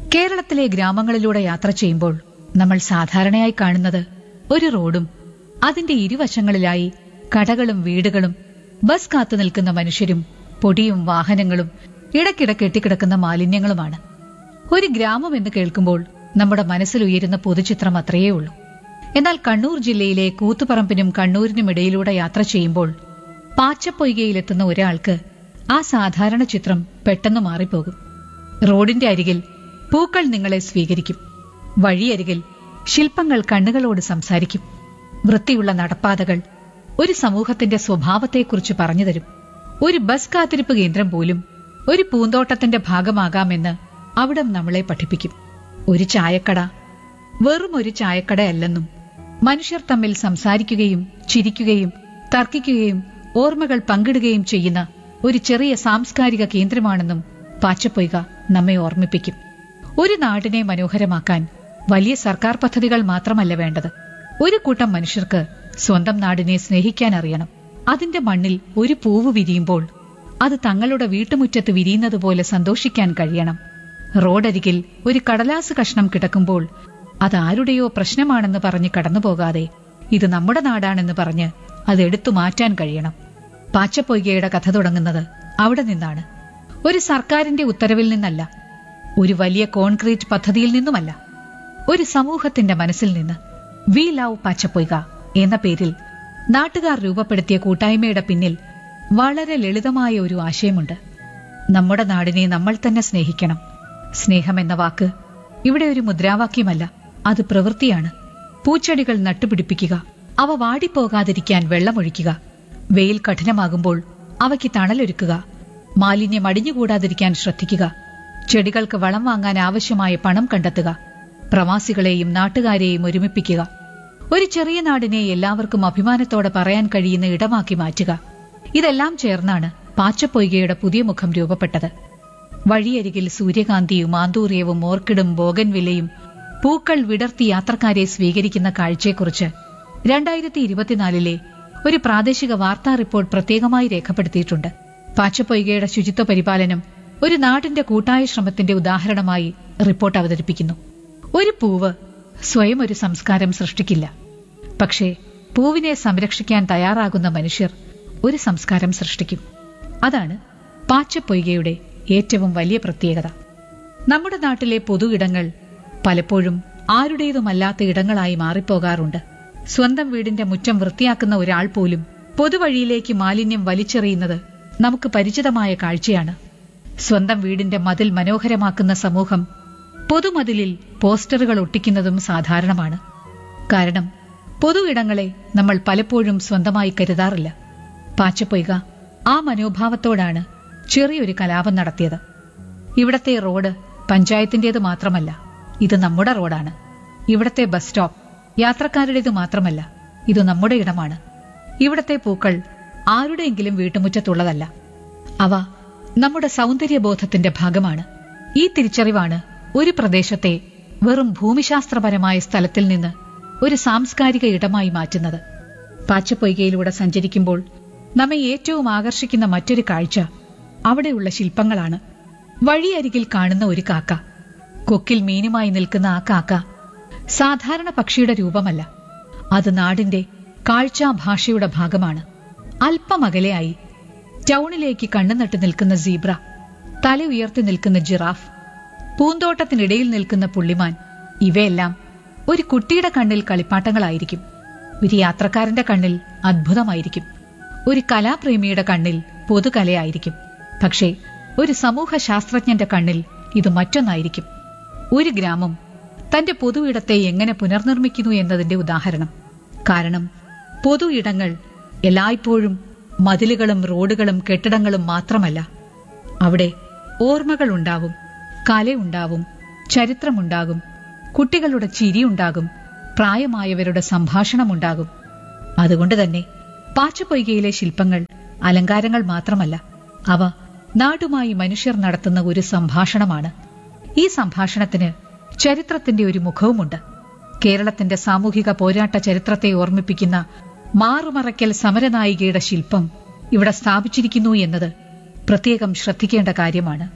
കേരളത്തിലെ ഗ്രാമങ്ങളിലൂടെ യാത്ര ചെയ്യുമ്പോൾ നമ്മൾ സാധാരണയായി കാണുന്നത് ഒരു റോഡും അതിന്റെ ഇരുവശങ്ങളിലായി കടകളും വീടുകളും ബസ് കാത്തു നിൽക്കുന്ന മനുഷ്യരും പൊടിയും വാഹനങ്ങളും ഇടയ്ക്കിടെ കെട്ടിക്കിടക്കുന്ന മാലിന്യങ്ങളുമാണ് ഒരു ഗ്രാമം എന്ന് കേൾക്കുമ്പോൾ നമ്മുടെ മനസ്സിൽ ഉയരുന്ന പൊതുചിത്രം അത്രയേ ഉള്ളൂ എന്നാൽ കണ്ണൂർ ജില്ലയിലെ കൂത്തുപറമ്പിനും കണ്ണൂരിനും ഇടയിലൂടെ യാത്ര ചെയ്യുമ്പോൾ പാച്ചപ്പൊയ്കയിലെത്തുന്ന ഒരാൾക്ക് ആ സാധാരണ ചിത്രം പെട്ടെന്ന് മാറിപ്പോകും റോഡിന്റെ അരികിൽ പൂക്കൾ നിങ്ങളെ സ്വീകരിക്കും വഴിയരികിൽ ശില്പങ്ങൾ കണ്ണുകളോട് സംസാരിക്കും വൃത്തിയുള്ള നടപ്പാതകൾ ഒരു സമൂഹത്തിന്റെ സ്വഭാവത്തെക്കുറിച്ച് പറഞ്ഞുതരും ഒരു ബസ് കാത്തിരിപ്പ് കേന്ദ്രം പോലും ഒരു പൂന്തോട്ടത്തിന്റെ ഭാഗമാകാമെന്ന് അവിടം നമ്മളെ പഠിപ്പിക്കും ഒരു ചായക്കട വെറും ഒരു ചായക്കടയല്ലെന്നും മനുഷ്യർ തമ്മിൽ സംസാരിക്കുകയും ചിരിക്കുകയും തർക്കിക്കുകയും ഓർമ്മകൾ പങ്കിടുകയും ചെയ്യുന്ന ഒരു ചെറിയ സാംസ്കാരിക കേന്ദ്രമാണെന്നും പാച്ചപ്പൊയ്ക നമ്മെ ഓർമ്മിപ്പിക്കും ഒരു നാടിനെ മനോഹരമാക്കാൻ വലിയ സർക്കാർ പദ്ധതികൾ മാത്രമല്ല വേണ്ടത് ഒരു കൂട്ടം മനുഷ്യർക്ക് സ്വന്തം നാടിനെ സ്നേഹിക്കാൻ അറിയണം അതിന്റെ മണ്ണിൽ ഒരു പൂവ് വിരിയുമ്പോൾ അത് തങ്ങളുടെ വീട്ടുമുറ്റത്ത് വിരിയുന്നത് പോലെ സന്തോഷിക്കാൻ കഴിയണം റോഡരികിൽ ഒരു കടലാസ് കഷ്ണം കിടക്കുമ്പോൾ അതാരുടെയോ പ്രശ്നമാണെന്ന് പറഞ്ഞ് കടന്നുപോകാതെ ഇത് നമ്മുടെ നാടാണെന്ന് പറഞ്ഞ് അത് എടുത്തു മാറ്റാൻ കഴിയണം പാച്ചപ്പൊയ്കയുടെ കഥ തുടങ്ങുന്നത് അവിടെ നിന്നാണ് ഒരു സർക്കാരിന്റെ ഉത്തരവിൽ നിന്നല്ല ഒരു വലിയ കോൺക്രീറ്റ് പദ്ധതിയിൽ നിന്നുമല്ല ഒരു സമൂഹത്തിന്റെ മനസ്സിൽ നിന്ന് വി ലവ് പാച്ചപ്പൊയ്ക എന്ന പേരിൽ നാട്ടുകാർ രൂപപ്പെടുത്തിയ കൂട്ടായ്മയുടെ പിന്നിൽ വളരെ ലളിതമായ ഒരു ആശയമുണ്ട് നമ്മുടെ നാടിനെ നമ്മൾ തന്നെ സ്നേഹിക്കണം സ്നേഹം എന്ന വാക്ക് ഇവിടെ ഒരു മുദ്രാവാക്യമല്ല അത് പ്രവൃത്തിയാണ് പൂച്ചെടികൾ നട്ടുപിടിപ്പിക്കുക അവ വാടിപ്പോകാതിരിക്കാൻ വെള്ളമൊഴിക്കുക വെയിൽ കഠിനമാകുമ്പോൾ അവയ്ക്ക് തണലൊരുക്കുക മാലിന്യം അടിഞ്ഞുകൂടാതിരിക്കാൻ ശ്രദ്ധിക്കുക ചെടികൾക്ക് വളം വാങ്ങാൻ ആവശ്യമായ പണം കണ്ടെത്തുക പ്രവാസികളെയും നാട്ടുകാരെയും ഒരുമിപ്പിക്കുക ഒരു ചെറിയ നാടിനെ എല്ലാവർക്കും അഭിമാനത്തോടെ പറയാൻ കഴിയുന്ന ഇടമാക്കി മാറ്റുക ഇതെല്ലാം ചേർന്നാണ് പാച്ചപ്പൊയ്കയുടെ പുതിയ മുഖം രൂപപ്പെട്ടത് വഴിയരികിൽ സൂര്യകാന്തിയും ആന്തൂറിയവും ഓർക്കിഡും ബോഗൻവില്ലയും പൂക്കൾ വിടർത്തി യാത്രക്കാരെ സ്വീകരിക്കുന്ന കാഴ്ചയെക്കുറിച്ച് രണ്ടായിരത്തി ഇരുപത്തിനാലിലെ ഒരു പ്രാദേശിക വാർത്താ റിപ്പോർട്ട് പ്രത്യേകമായി രേഖപ്പെടുത്തിയിട്ടുണ്ട് പാച്ചപ്പൊയ്കയുടെ ശുചിത്വ പരിപാലനം ഒരു നാടിന്റെ കൂട്ടായ ശ്രമത്തിന്റെ ഉദാഹരണമായി റിപ്പോർട്ട് അവതരിപ്പിക്കുന്നു ഒരു പൂവ് സ്വയം ഒരു സംസ്കാരം സൃഷ്ടിക്കില്ല പക്ഷേ പൂവിനെ സംരക്ഷിക്കാൻ തയ്യാറാകുന്ന മനുഷ്യർ ഒരു സംസ്കാരം സൃഷ്ടിക്കും അതാണ് പാച്ചപ്പൊയ്കയുടെ ഏറ്റവും വലിയ പ്രത്യേകത നമ്മുടെ നാട്ടിലെ പൊതു ഇടങ്ങൾ പലപ്പോഴും ആരുടേതുമല്ലാത്ത ഇടങ്ങളായി മാറിപ്പോകാറുണ്ട് സ്വന്തം വീടിന്റെ മുറ്റം വൃത്തിയാക്കുന്ന ഒരാൾ പോലും പൊതുവഴിയിലേക്ക് മാലിന്യം വലിച്ചെറിയുന്നത് നമുക്ക് പരിചിതമായ കാഴ്ചയാണ് സ്വന്തം വീടിന്റെ മതിൽ മനോഹരമാക്കുന്ന സമൂഹം പൊതുമതിലിൽ പോസ്റ്ററുകൾ ഒട്ടിക്കുന്നതും സാധാരണമാണ് കാരണം പൊതു ഇടങ്ങളെ നമ്മൾ പലപ്പോഴും സ്വന്തമായി കരുതാറില്ല പാച്ചപ്പൊയ്ക ആ മനോഭാവത്തോടാണ് ചെറിയൊരു കലാപം നടത്തിയത് ഇവിടത്തെ റോഡ് പഞ്ചായത്തിന്റേത് മാത്രമല്ല ഇത് നമ്മുടെ റോഡാണ് ഇവിടത്തെ ബസ് സ്റ്റോപ്പ് യാത്രക്കാരുടേത് മാത്രമല്ല ഇത് നമ്മുടെ ഇടമാണ് ഇവിടത്തെ പൂക്കൾ ആരുടെയെങ്കിലും വീട്ടുമുറ്റത്തുള്ളതല്ല അവ നമ്മുടെ സൗന്ദര്യബോധത്തിന്റെ ഭാഗമാണ് ഈ തിരിച്ചറിവാണ് ഒരു പ്രദേശത്തെ വെറും ഭൂമിശാസ്ത്രപരമായ സ്ഥലത്തിൽ നിന്ന് ഒരു സാംസ്കാരിക ഇടമായി മാറ്റുന്നത് പാച്ചപ്പൊയ്കയിലൂടെ സഞ്ചരിക്കുമ്പോൾ നമ്മെ ഏറ്റവും ആകർഷിക്കുന്ന മറ്റൊരു കാഴ്ച അവിടെയുള്ള ശില്പങ്ങളാണ് വഴിയരികിൽ കാണുന്ന ഒരു കാക്ക കൊക്കിൽ മീനുമായി നിൽക്കുന്ന ആ കാക്ക സാധാരണ പക്ഷിയുടെ രൂപമല്ല അത് നാടിന്റെ കാഴ്ചാ ഭാഷയുടെ ഭാഗമാണ് അല്പം അകലെയായി ടൗണിലേക്ക് കണ്ണുനട്ട് നിൽക്കുന്ന സീബ്ര തല ഉയർത്തി നിൽക്കുന്ന ജിറാഫ് പൂന്തോട്ടത്തിനിടയിൽ നിൽക്കുന്ന പുള്ളിമാൻ ഇവയെല്ലാം ഒരു കുട്ടിയുടെ കണ്ണിൽ കളിപ്പാട്ടങ്ങളായിരിക്കും ഒരു യാത്രക്കാരന്റെ കണ്ണിൽ അദ്ഭുതമായിരിക്കും ഒരു കലാപ്രേമിയുടെ കണ്ണിൽ പൊതുകലയായിരിക്കും പക്ഷേ ഒരു സമൂഹ ശാസ്ത്രജ്ഞന്റെ കണ്ണിൽ ഇത് മറ്റൊന്നായിരിക്കും ഒരു ഗ്രാമം തന്റെ പൊതു ഇടത്തെ എങ്ങനെ പുനർനിർമ്മിക്കുന്നു എന്നതിന്റെ ഉദാഹരണം കാരണം പൊതു ഇടങ്ങൾ എല്ലായ്പ്പോഴും മതിലുകളും റോഡുകളും കെട്ടിടങ്ങളും മാത്രമല്ല അവിടെ ഓർമ്മകൾ ഉണ്ടാവും കലയുണ്ടാവും ചരിത്രമുണ്ടാകും കുട്ടികളുടെ ചിരിയുണ്ടാകും പ്രായമായവരുടെ സംഭാഷണമുണ്ടാകും അതുകൊണ്ട് തന്നെ പാച്ചപ്പൊയ്കയിലെ ശില്പങ്ങൾ അലങ്കാരങ്ങൾ മാത്രമല്ല അവ നാടുമായി മനുഷ്യർ നടത്തുന്ന ഒരു സംഭാഷണമാണ് ഈ സംഭാഷണത്തിന് ചരിത്രത്തിന്റെ ഒരു മുഖവുമുണ്ട് കേരളത്തിന്റെ സാമൂഹിക പോരാട്ട ചരിത്രത്തെ ഓർമ്മിപ്പിക്കുന്ന മാറുമറയ്ക്കൽ സമരനായികയുടെ ശില്പം ഇവിടെ സ്ഥാപിച്ചിരിക്കുന്നു എന്നത് പ്രത്യേകം ശ്രദ്ധിക്കേണ്ട കാര്യമാണ്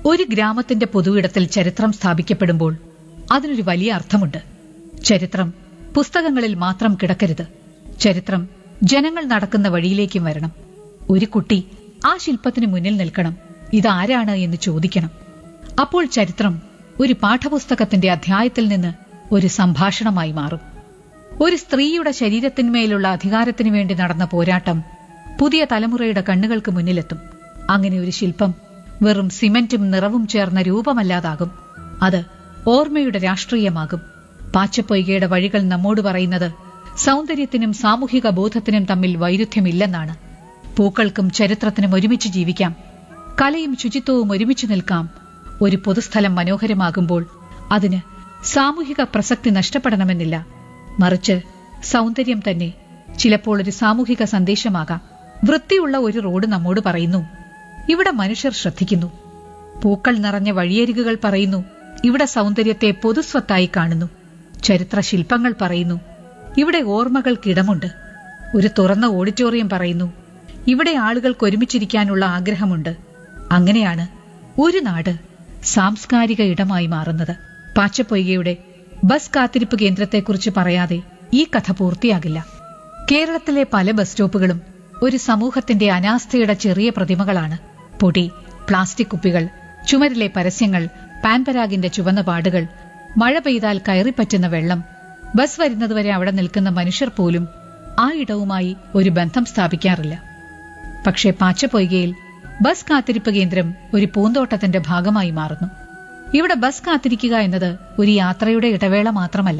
ഒരു ഗ്രാമത്തിന്റെ പൊതുവിടത്തിൽ ചരിത്രം സ്ഥാപിക്കപ്പെടുമ്പോൾ അതിനൊരു വലിയ അർത്ഥമുണ്ട് ചരിത്രം പുസ്തകങ്ങളിൽ മാത്രം കിടക്കരുത് ചരിത്രം ജനങ്ങൾ നടക്കുന്ന വഴിയിലേക്കും വരണം ഒരു കുട്ടി ആ ശില്പത്തിന് മുന്നിൽ നിൽക്കണം ഇതാരാണ് എന്ന് ചോദിക്കണം അപ്പോൾ ചരിത്രം ഒരു പാഠപുസ്തകത്തിന്റെ അധ്യായത്തിൽ നിന്ന് ഒരു സംഭാഷണമായി മാറും ഒരു സ്ത്രീയുടെ ശരീരത്തിന്മേലുള്ള അധികാരത്തിനു വേണ്ടി നടന്ന പോരാട്ടം പുതിയ തലമുറയുടെ കണ്ണുകൾക്ക് മുന്നിലെത്തും അങ്ങനെ ഒരു ശില്പം വെറും സിമന്റും നിറവും ചേർന്ന രൂപമല്ലാതാകും അത് ഓർമ്മയുടെ രാഷ്ട്രീയമാകും പാച്ചപ്പൊയ്കയുടെ വഴികൾ നമ്മോട് പറയുന്നത് സൗന്ദര്യത്തിനും സാമൂഹിക ബോധത്തിനും തമ്മിൽ വൈരുദ്ധ്യമില്ലെന്നാണ് പൂക്കൾക്കും ചരിത്രത്തിനും ഒരുമിച്ച് ജീവിക്കാം കലയും ശുചിത്വവും ഒരുമിച്ച് നിൽക്കാം ഒരു പൊതുസ്ഥലം മനോഹരമാകുമ്പോൾ അതിന് സാമൂഹിക പ്രസക്തി നഷ്ടപ്പെടണമെന്നില്ല മറിച്ച് സൗന്ദര്യം തന്നെ ചിലപ്പോൾ ഒരു സാമൂഹിക സന്ദേശമാകാം വൃത്തിയുള്ള ഒരു റോഡ് നമ്മോട് പറയുന്നു ഇവിടെ മനുഷ്യർ ശ്രദ്ധിക്കുന്നു പൂക്കൾ നിറഞ്ഞ വഴിയരികുകൾ പറയുന്നു ഇവിടെ സൗന്ദര്യത്തെ പൊതുസ്വത്തായി കാണുന്നു ചരിത്ര ശില്പങ്ങൾ പറയുന്നു ഇവിടെ ഓർമ്മകൾക്കിടമുണ്ട് ഒരു തുറന്ന ഓഡിറ്റോറിയം പറയുന്നു ഇവിടെ ആളുകൾക്ക് ഒരുമിച്ചിരിക്കാനുള്ള ആഗ്രഹമുണ്ട് അങ്ങനെയാണ് ഒരു നാട് സാംസ്കാരിക ഇടമായി മാറുന്നത് പാച്ചപ്പൊയ്കയുടെ ബസ് കാത്തിരിപ്പ് കേന്ദ്രത്തെക്കുറിച്ച് പറയാതെ ഈ കഥ പൂർത്തിയാകില്ല കേരളത്തിലെ പല ബസ് സ്റ്റോപ്പുകളും ഒരു സമൂഹത്തിന്റെ അനാസ്ഥയുടെ ചെറിയ പ്രതിമകളാണ് പൊടി പ്ലാസ്റ്റിക് കുപ്പികൾ ചുമരിലെ പരസ്യങ്ങൾ പാൻപരാഗിന്റെ ചുവന്ന പാടുകൾ മഴ പെയ്താൽ കയറിപ്പറ്റുന്ന വെള്ളം ബസ് വരുന്നതുവരെ അവിടെ നിൽക്കുന്ന മനുഷ്യർ പോലും ആ ഇടവുമായി ഒരു ബന്ധം സ്ഥാപിക്കാറില്ല പക്ഷേ പാച്ചപ്പൊയ്കയിൽ ബസ് കാത്തിരിപ്പ് കേന്ദ്രം ഒരു പൂന്തോട്ടത്തിന്റെ ഭാഗമായി മാറുന്നു ഇവിടെ ബസ് കാത്തിരിക്കുക എന്നത് ഒരു യാത്രയുടെ ഇടവേള മാത്രമല്ല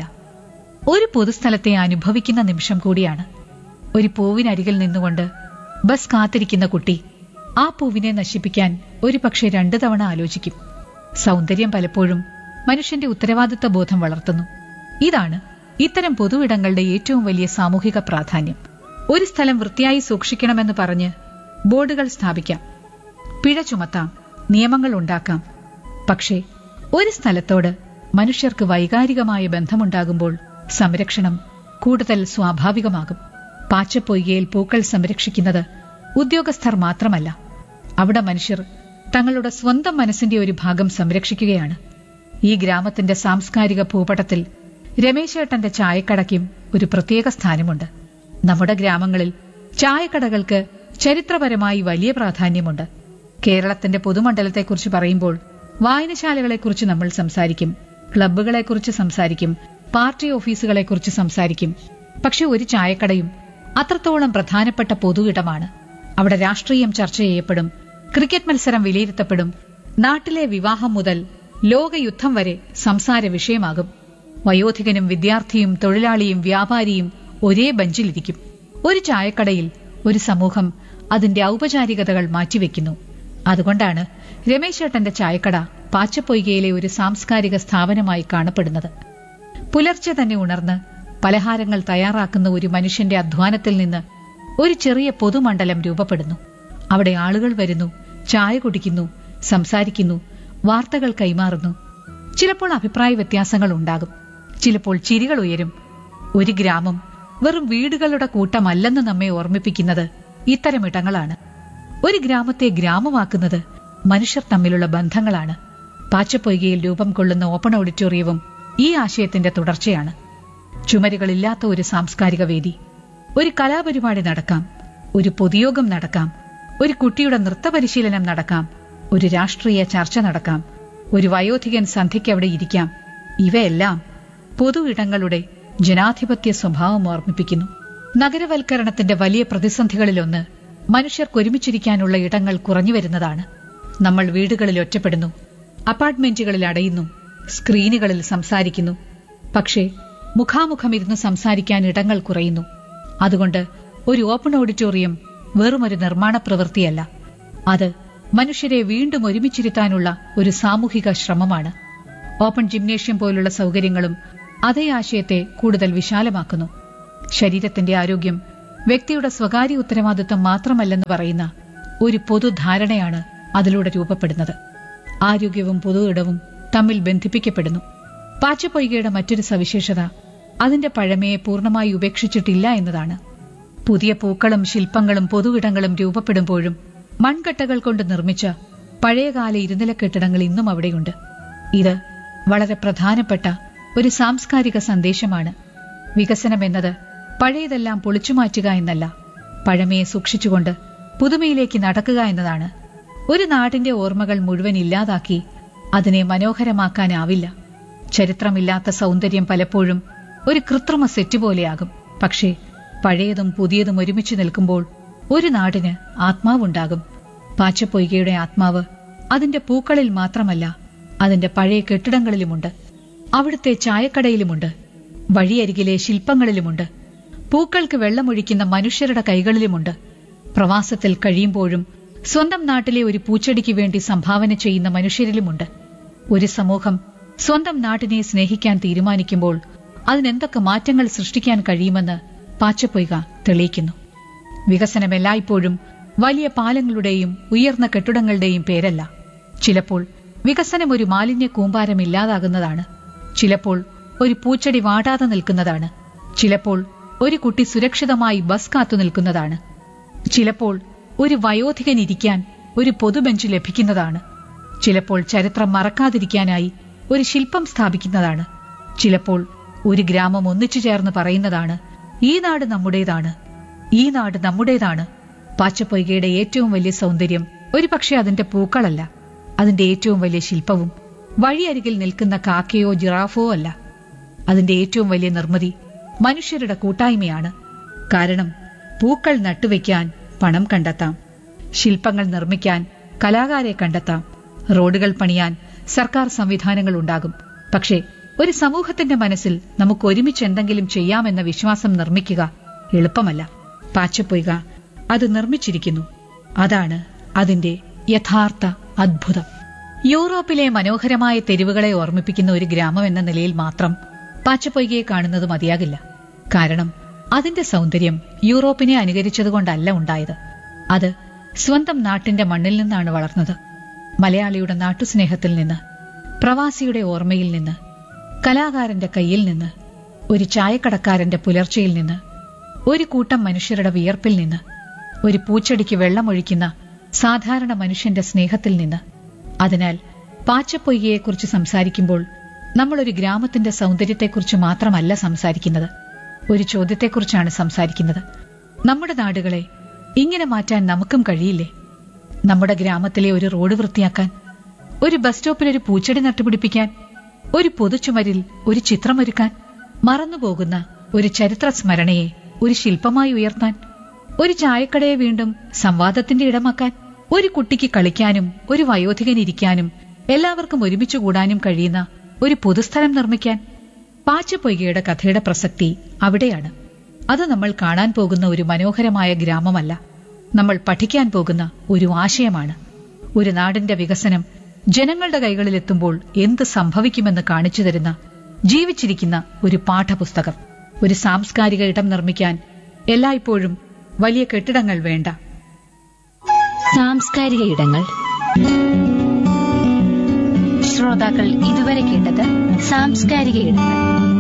ഒരു പൊതുസ്ഥലത്തെ അനുഭവിക്കുന്ന നിമിഷം കൂടിയാണ് ഒരു പൂവിനരികിൽ നിന്നുകൊണ്ട് ബസ് കാത്തിരിക്കുന്ന കുട്ടി ആ പൂവിനെ നശിപ്പിക്കാൻ ഒരു പക്ഷേ രണ്ടു തവണ ആലോചിക്കും സൗന്ദര്യം പലപ്പോഴും മനുഷ്യന്റെ ഉത്തരവാദിത്ത ബോധം വളർത്തുന്നു ഇതാണ് ഇത്തരം പൊതുവിടങ്ങളുടെ ഏറ്റവും വലിയ സാമൂഹിക പ്രാധാന്യം ഒരു സ്ഥലം വൃത്തിയായി സൂക്ഷിക്കണമെന്ന് പറഞ്ഞ് ബോർഡുകൾ സ്ഥാപിക്കാം പിഴ ചുമത്താം നിയമങ്ങൾ ഉണ്ടാക്കാം പക്ഷേ ഒരു സ്ഥലത്തോട് മനുഷ്യർക്ക് വൈകാരികമായ ബന്ധമുണ്ടാകുമ്പോൾ സംരക്ഷണം കൂടുതൽ സ്വാഭാവികമാകും പാച്ചപ്പൊയ്കയിൽ പൂക്കൾ സംരക്ഷിക്കുന്നത് ഉദ്യോഗസ്ഥർ മാത്രമല്ല അവിടെ മനുഷ്യർ തങ്ങളുടെ സ്വന്തം മനസ്സിന്റെ ഒരു ഭാഗം സംരക്ഷിക്കുകയാണ് ഈ ഗ്രാമത്തിന്റെ സാംസ്കാരിക ഭൂപടത്തിൽ രമേശേട്ടന്റെ ചായക്കടയ്ക്കും ഒരു പ്രത്യേക സ്ഥാനമുണ്ട് നമ്മുടെ ഗ്രാമങ്ങളിൽ ചായക്കടകൾക്ക് ചരിത്രപരമായി വലിയ പ്രാധാന്യമുണ്ട് കേരളത്തിന്റെ പൊതുമണ്ഡലത്തെക്കുറിച്ച് പറയുമ്പോൾ വായനശാലകളെക്കുറിച്ച് നമ്മൾ സംസാരിക്കും ക്ലബ്ബുകളെക്കുറിച്ച് സംസാരിക്കും പാർട്ടി ഓഫീസുകളെക്കുറിച്ച് സംസാരിക്കും പക്ഷെ ഒരു ചായക്കടയും അത്രത്തോളം പ്രധാനപ്പെട്ട പൊതു ഇടമാണ് അവിടെ രാഷ്ട്രീയം ചർച്ച ചെയ്യപ്പെടും ക്രിക്കറ്റ് മത്സരം വിലയിരുത്തപ്പെടും നാട്ടിലെ വിവാഹം മുതൽ ലോകയുദ്ധം വരെ സംസാര വിഷയമാകും വയോധികനും വിദ്യാർത്ഥിയും തൊഴിലാളിയും വ്യാപാരിയും ഒരേ ബെഞ്ചിലിരിക്കും ഒരു ചായക്കടയിൽ ഒരു സമൂഹം അതിന്റെ ഔപചാരികതകൾ മാറ്റിവെക്കുന്നു അതുകൊണ്ടാണ് രമേശേട്ടന്റെ ചായക്കട പാച്ചപ്പൊയ്കയിലെ ഒരു സാംസ്കാരിക സ്ഥാപനമായി കാണപ്പെടുന്നത് പുലർച്ചെ തന്നെ ഉണർന്ന് പലഹാരങ്ങൾ തയ്യാറാക്കുന്ന ഒരു മനുഷ്യന്റെ അധ്വാനത്തിൽ നിന്ന് ഒരു ചെറിയ പൊതുമണ്ഡലം രൂപപ്പെടുന്നു അവിടെ ആളുകൾ വരുന്നു ചായ കുടിക്കുന്നു സംസാരിക്കുന്നു വാർത്തകൾ കൈമാറുന്നു ചിലപ്പോൾ അഭിപ്രായ വ്യത്യാസങ്ങൾ ഉണ്ടാകും ചിലപ്പോൾ ചിരികൾ ഉയരും ഒരു ഗ്രാമം വെറും വീടുകളുടെ കൂട്ടമല്ലെന്ന് നമ്മെ ഓർമ്മിപ്പിക്കുന്നത് ഇത്തരം ഇടങ്ങളാണ് ഒരു ഗ്രാമത്തെ ഗ്രാമമാക്കുന്നത് മനുഷ്യർ തമ്മിലുള്ള ബന്ധങ്ങളാണ് പാച്ചപ്പൊയ്കയിൽ രൂപം കൊള്ളുന്ന ഓപ്പൺ ഓഡിറ്റോറിയവും ഈ ആശയത്തിന്റെ തുടർച്ചയാണ് ചുമരുകളില്ലാത്ത ഒരു സാംസ്കാരിക വേദി ഒരു കലാപരിപാടി നടക്കാം ഒരു പൊതുയോഗം നടക്കാം ഒരു കുട്ടിയുടെ നൃത്തപരിശീലനം നടക്കാം ഒരു രാഷ്ട്രീയ ചർച്ച നടക്കാം ഒരു വയോധികൻ സന്ധ്യയ്ക്ക് അവിടെ ഇരിക്കാം ഇവയെല്ലാം പൊതു ഇടങ്ങളുടെ ജനാധിപത്യ സ്വഭാവം ഓർമ്മിപ്പിക്കുന്നു നഗരവൽക്കരണത്തിന്റെ വലിയ പ്രതിസന്ധികളിലൊന്ന് മനുഷ്യർക്ക് ഒരുമിച്ചിരിക്കാനുള്ള ഇടങ്ങൾ കുറഞ്ഞു വരുന്നതാണ് നമ്മൾ വീടുകളിൽ ഒറ്റപ്പെടുന്നു അപ്പാർട്ട്മെന്റുകളിൽ അടയുന്നു സ്ക്രീനുകളിൽ സംസാരിക്കുന്നു പക്ഷേ മുഖാമുഖം ഇരുന്ന് സംസാരിക്കാൻ ഇടങ്ങൾ കുറയുന്നു അതുകൊണ്ട് ഒരു ഓപ്പൺ ഓഡിറ്റോറിയം വെറുമൊരു നിർമ്മാണ പ്രവൃത്തിയല്ല അത് മനുഷ്യരെ വീണ്ടും ഒരുമിച്ചിരുത്താനുള്ള ഒരു സാമൂഹിക ശ്രമമാണ് ഓപ്പൺ ജിംനേഷ്യം പോലുള്ള സൗകര്യങ്ങളും അതേ ആശയത്തെ കൂടുതൽ വിശാലമാക്കുന്നു ശരീരത്തിന്റെ ആരോഗ്യം വ്യക്തിയുടെ സ്വകാര്യ ഉത്തരവാദിത്വം മാത്രമല്ലെന്ന് പറയുന്ന ഒരു പൊതുധാരണയാണ് അതിലൂടെ രൂപപ്പെടുന്നത് ആരോഗ്യവും പൊതു ഇടവും തമ്മിൽ ബന്ധിപ്പിക്കപ്പെടുന്നു പാച്ചപ്പൊയ്കയുടെ മറ്റൊരു സവിശേഷത അതിന്റെ പഴമയെ പൂർണ്ണമായി ഉപേക്ഷിച്ചിട്ടില്ല എന്നതാണ് പുതിയ പൂക്കളും ശില്പങ്ങളും പൊതുവിടങ്ങളും രൂപപ്പെടുമ്പോഴും മൺകട്ടകൾ കൊണ്ട് നിർമ്മിച്ച പഴയകാല ഇരുനില കെട്ടിടങ്ങൾ ഇന്നും അവിടെയുണ്ട് ഇത് വളരെ പ്രധാനപ്പെട്ട ഒരു സാംസ്കാരിക സന്ദേശമാണ് വികസനം എന്നത് പഴയതെല്ലാം പൊളിച്ചുമാറ്റുക എന്നല്ല പഴമയെ സൂക്ഷിച്ചുകൊണ്ട് പുതുമയിലേക്ക് നടക്കുക എന്നതാണ് ഒരു നാടിന്റെ ഓർമ്മകൾ മുഴുവൻ ഇല്ലാതാക്കി അതിനെ മനോഹരമാക്കാനാവില്ല ചരിത്രമില്ലാത്ത സൗന്ദര്യം പലപ്പോഴും ഒരു കൃത്രിമ സെറ്റ് പോലെയാകും പക്ഷേ പഴയതും പുതിയതും ഒരുമിച്ച് നിൽക്കുമ്പോൾ ഒരു നാടിന് ആത്മാവുണ്ടാകും പാച്ചപ്പൊയ്കയുടെ ആത്മാവ് അതിന്റെ പൂക്കളിൽ മാത്രമല്ല അതിന്റെ പഴയ കെട്ടിടങ്ങളിലുമുണ്ട് അവിടുത്തെ ചായക്കടയിലുമുണ്ട് വഴിയരികിലെ ശില്പങ്ങളിലുമുണ്ട് പൂക്കൾക്ക് വെള്ളമൊഴിക്കുന്ന മനുഷ്യരുടെ കൈകളിലുമുണ്ട് പ്രവാസത്തിൽ കഴിയുമ്പോഴും സ്വന്തം നാട്ടിലെ ഒരു പൂച്ചെടിക്ക് വേണ്ടി സംഭാവന ചെയ്യുന്ന മനുഷ്യരിലുമുണ്ട് ഒരു സമൂഹം സ്വന്തം നാട്ടിനെ സ്നേഹിക്കാൻ തീരുമാനിക്കുമ്പോൾ അതിനെന്തൊക്കെ മാറ്റങ്ങൾ സൃഷ്ടിക്കാൻ കഴിയുമെന്ന് പാച്ചപ്പൊയ്ക തെളിയിക്കുന്നു വികസനം എല്ലായ്പ്പോഴും വലിയ പാലങ്ങളുടെയും ഉയർന്ന കെട്ടിടങ്ങളുടെയും പേരല്ല ചിലപ്പോൾ വികസനം ഒരു മാലിന്യ കൂമ്പാരം ഇല്ലാതാകുന്നതാണ് ചിലപ്പോൾ ഒരു പൂച്ചെടി വാടാതെ നിൽക്കുന്നതാണ് ചിലപ്പോൾ ഒരു കുട്ടി സുരക്ഷിതമായി ബസ് കാത്തു നിൽക്കുന്നതാണ് ചിലപ്പോൾ ഒരു വയോധികൻ ഇരിക്കാൻ ഒരു പൊതുബെഞ്ച് ലഭിക്കുന്നതാണ് ചിലപ്പോൾ ചരിത്രം മറക്കാതിരിക്കാനായി ഒരു ശില്പം സ്ഥാപിക്കുന്നതാണ് ചിലപ്പോൾ ഒരു ഗ്രാമം ഒന്നിച്ചു ചേർന്ന് പറയുന്നതാണ് ഈ നാട് നമ്മുടേതാണ് ഈ നാട് നമ്മുടേതാണ് പാച്ചപ്പൊയ്കയുടെ ഏറ്റവും വലിയ സൗന്ദര്യം ഒരു പക്ഷേ അതിന്റെ പൂക്കളല്ല അതിന്റെ ഏറ്റവും വലിയ ശില്പവും വഴിയരികിൽ നിൽക്കുന്ന കാക്കയോ ജിറാഫോ അല്ല അതിന്റെ ഏറ്റവും വലിയ നിർമ്മിതി മനുഷ്യരുടെ കൂട്ടായ്മയാണ് കാരണം പൂക്കൾ നട്ടുവെക്കാൻ പണം കണ്ടെത്താം ശില്പങ്ങൾ നിർമ്മിക്കാൻ കലാകാരെ കണ്ടെത്താം റോഡുകൾ പണിയാൻ സർക്കാർ സംവിധാനങ്ങൾ ഉണ്ടാകും പക്ഷേ ഒരു സമൂഹത്തിന്റെ മനസ്സിൽ നമുക്ക് ഒരുമിച്ച് എന്തെങ്കിലും ചെയ്യാമെന്ന വിശ്വാസം നിർമ്മിക്കുക എളുപ്പമല്ല പാച്ചപ്പൊയ്ക അത് നിർമ്മിച്ചിരിക്കുന്നു അതാണ് അതിന്റെ യഥാർത്ഥ അദ്ഭുതം യൂറോപ്പിലെ മനോഹരമായ തെരുവുകളെ ഓർമ്മിപ്പിക്കുന്ന ഒരു ഗ്രാമം എന്ന നിലയിൽ മാത്രം പാച്ചപ്പൊയ്കയെ കാണുന്നത് മതിയാകില്ല കാരണം അതിന്റെ സൗന്ദര്യം യൂറോപ്പിനെ അനുകരിച്ചതുകൊണ്ടല്ല ഉണ്ടായത് അത് സ്വന്തം നാട്ടിന്റെ മണ്ണിൽ നിന്നാണ് വളർന്നത് മലയാളിയുടെ നാട്ടുസ്നേഹത്തിൽ നിന്ന് പ്രവാസിയുടെ ഓർമ്മയിൽ നിന്ന് കലാകാരന്റെ കയ്യിൽ നിന്ന് ഒരു ചായക്കടക്കാരന്റെ പുലർച്ചയിൽ നിന്ന് ഒരു കൂട്ടം മനുഷ്യരുടെ വിയർപ്പിൽ നിന്ന് ഒരു പൂച്ചെടിക്ക് വെള്ളമൊഴിക്കുന്ന സാധാരണ മനുഷ്യന്റെ സ്നേഹത്തിൽ നിന്ന് അതിനാൽ പാച്ചപ്പൊയ്കയെക്കുറിച്ച് സംസാരിക്കുമ്പോൾ നമ്മൾ ഒരു ഗ്രാമത്തിന്റെ സൗന്ദര്യത്തെക്കുറിച്ച് മാത്രമല്ല സംസാരിക്കുന്നത് ഒരു ചോദ്യത്തെക്കുറിച്ചാണ് സംസാരിക്കുന്നത് നമ്മുടെ നാടുകളെ ഇങ്ങനെ മാറ്റാൻ നമുക്കും കഴിയില്ലേ നമ്മുടെ ഗ്രാമത്തിലെ ഒരു റോഡ് വൃത്തിയാക്കാൻ ഒരു ബസ് സ്റ്റോപ്പിൽ ഒരു പൂച്ചെടി നട്ടുപിടിപ്പിക്കാൻ ഒരു പൊതുചുമരിൽ ഒരു ചിത്രമൊരുക്കാൻ മറന്നുപോകുന്ന ഒരു ചരിത്ര സ്മരണയെ ഒരു ശില്പമായി ഉയർത്താൻ ഒരു ചായക്കടയെ വീണ്ടും സംവാദത്തിന്റെ ഇടമാക്കാൻ ഒരു കുട്ടിക്ക് കളിക്കാനും ഒരു വയോധികൻ ഇരിക്കാനും എല്ലാവർക്കും ഒരുമിച്ച് കൂടാനും കഴിയുന്ന ഒരു പൊതുസ്ഥലം നിർമ്മിക്കാൻ പാച്ചപ്പൊയ്കയുടെ കഥയുടെ പ്രസക്തി അവിടെയാണ് അത് നമ്മൾ കാണാൻ പോകുന്ന ഒരു മനോഹരമായ ഗ്രാമമല്ല നമ്മൾ പഠിക്കാൻ പോകുന്ന ഒരു ആശയമാണ് ഒരു നാടിന്റെ വികസനം ജനങ്ങളുടെ കൈകളിലെത്തുമ്പോൾ എന്ത് സംഭവിക്കുമെന്ന് കാണിച്ചു തരുന്ന ജീവിച്ചിരിക്കുന്ന ഒരു പാഠപുസ്തകം ഒരു സാംസ്കാരിക ഇടം നിർമ്മിക്കാൻ എല്ലായ്പ്പോഴും വലിയ കെട്ടിടങ്ങൾ വേണ്ട സാംസ്കാരിക ഇടങ്ങൾ ശ്രോതാക്കൾ ഇതുവരെ കേട്ടത് സാംസ്കാരിക ഇടങ്ങൾ